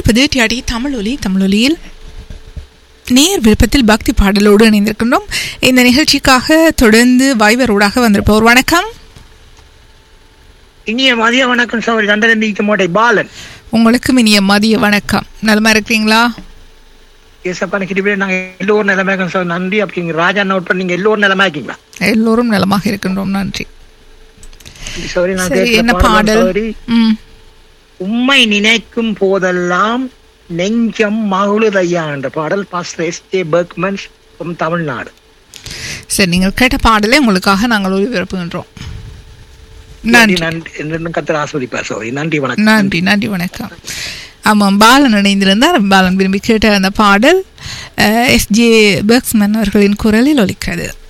கொண்டிருப்பது டிஆடி தமிழொலி தமிழொலியில் நேர் விருப்பத்தில் பக்தி பாடலோடு இணைந்திருக்கின்றோம் இந்த நிகழ்ச்சிக்காக தொடர்ந்து வைவரோடாக வந்திருப்போர் வணக்கம் இனிய மதிய வணக்கம் சோழி கண்டகந்திக்கு மோட்டை பாலன் உங்களுக்கும் இனிய மதிய வணக்கம் நலமா இருக்கிறீங்களா ஏசப்பா கிட்ட நாங்க எல்லோரும் நிலைமைக்கும் சார் நன்றி அப்படிங்க ராஜா நோட் பண்ணி நீங்க எல்லோரும் நிலைமைக்கீங்களா எல்லோரும் நலமாக இருக்கின்றோம் நன்றி சோரி நான் சரி கேட்கிற என்ன பாடல் பாடல் சௌரி, ம் உம்மை நினைக்கும் போதெல்லாம் நெஞ்சம் மகளுதையா என்ற பாடல் pastor S J Berchmans from Tamil Nadu சரி நீங்கள் கேட்ட பாடலை உங்களுக்காக நாங்கள் ஒளிபரப்புகின்றோம் நன்றி நன்றி என்று கத்தர் ஆஸ்வதிப்பார் சோரி நன்றி வணக்கம் நன்றி நன்றி வணக்கம் ஆமாம் பாலன் இணைந்திருந்தார் பாலன் விரும்பி கேட்ட அந்த பாடல் எஸ் ஜே பர்க்ஸ்மன் அவர்களின் குரலில் ஒலிக்கிறது